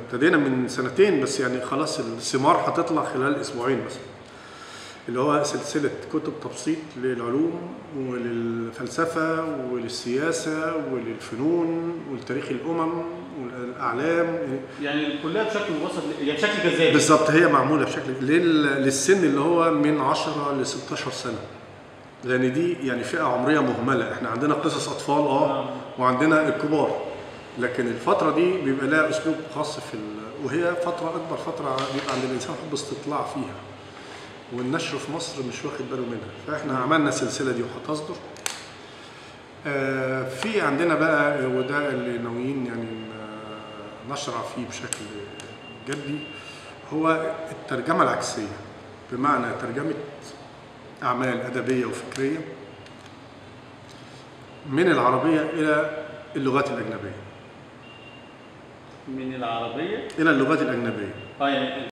ابتدينا من سنتين بس يعني خلاص الثمار هتطلع خلال اسبوعين مثلا اللي هو سلسله كتب تبسيط للعلوم وللفلسفه وللسياسه وللفنون ولتاريخ الامم والاعلام يعني الكليه بشكل مبسط يعني بشكل جذاب بالظبط هي معموله بشكل لل- للسن اللي هو من 10 ل 16 سنه لان دي يعني فئه عمريه مهمله احنا عندنا قصص اطفال اه آه. وعندنا الكبار لكن الفتره دي بيبقى لها اسلوب خاص في ال... وهي فتره اكبر فتره بيبقى عند الانسان حب استطلاع فيها والنشر في مصر مش واخد باله منها فاحنا عملنا السلسله دي وهتصدر آه، في عندنا بقى وده اللي ناويين يعني ن- نشرع فيه بشكل جدي هو الترجمة العكسية بمعنى ترجمة أعمال أدبية وفكرية من العربية إلى اللغات الأجنبية من العربيه إلى اللغات الأجنبية اه يعني